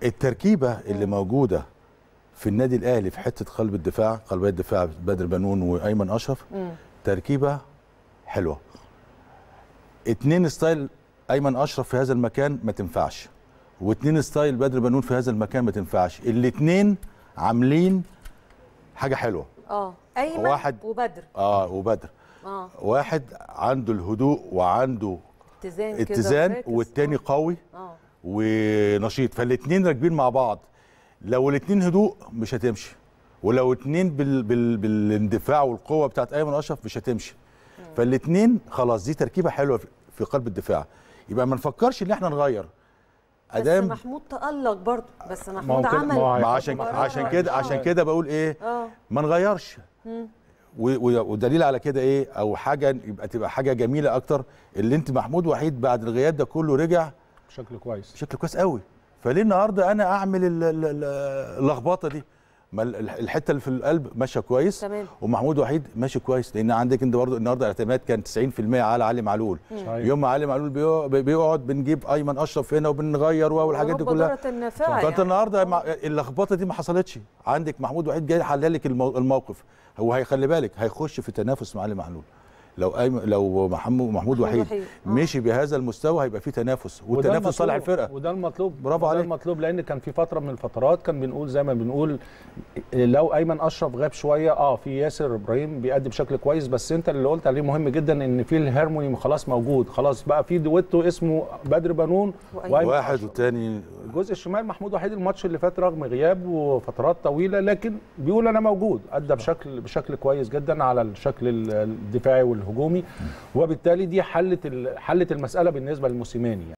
التركيبه اللي موجوده في النادي الاهلي في حته قلب الدفاع قلبي الدفاع بدر بنون وايمن اشرف مم. تركيبه حلوه اتنين ستايل ايمن اشرف في هذا المكان ما تنفعش واتنين ستايل بدر بنون في هذا المكان ما تنفعش الاتنين عاملين حاجه حلوه اه ايمن واحد- وبدر اه وبدر اه واحد عنده الهدوء وعنده اتزان كده اتزان وراكز. والتاني قوي اه ونشيط فالاثنين راكبين مع بعض لو الاثنين هدوء مش هتمشي ولو اتنين بال بال بالاندفاع والقوه بتاعت ايمن اشرف مش هتمشي فالاثنين خلاص دي تركيبه حلوه في- في قلب الدفاع يبقى ما نفكرش ان احنا نغير بس ادام محمود تألق برضه بس ما هو محمود كده- عمل ما هو ما عشان مباراة عشان كده آه. عشان كده بقول ايه اه ما نغيرش مم. و- و- ودليل على كده ايه او حاجه يبقى تبقى حاجه جميله اكتر اللي انت محمود وحيد بعد الغياب ده كله رجع بشكل كويس بشكل كويس قوي فليه النهارده انا اعمل ال- ال- ال- اللخبطه دي ما ال- الحته اللي في القلب ماشيه كويس تمام ومحمود وحيد ماشي كويس لان عندك انت برضه النهارده الاعتماد كان 90% على علي معلول صحيح. يوم ما علي معلول بيقع- بيقعد بنجيب ايمن اشرف هنا وبنغير والحاجات دي رب كلها ضارة النافعة فانت يعني. النهارده مع- اللخبطه دي ما حصلتش عندك محمود وحيد جاي حلل لك المو- الموقف هو هيخلي بالك هيخش في تنافس مع علي معلول لو أيمن لو محمود محمود وحيد وحيد. آه. مشي بهذا المستوى هيبقى في تنافس وده والتنافس صالح المطلوب- الفرقه وده المطلوب برافو وده عليك. المطلوب لان كان في فتره من الفترات كان بنقول زي ما بنقول لو ايمن اشرف غاب شويه اه في ياسر ابراهيم بيأدي بشكل كويس بس انت اللي قلت عليه مهم جدا ان في الهارموني خلاص موجود خلاص بقى في دويتو اسمه بدر بنون وأيمن. وأيمن واحد أشرف. والتاني الجزء الشمال محمود وحيد الماتش اللي فات رغم غياب وفترات طويله لكن بيقول انا موجود ادى بشكل بشكل كويس جدا على الشكل ال- الدفاعي والهجومي وبالتالي دي حلت ال- حلت المساله بالنسبه للموسيماني يعني.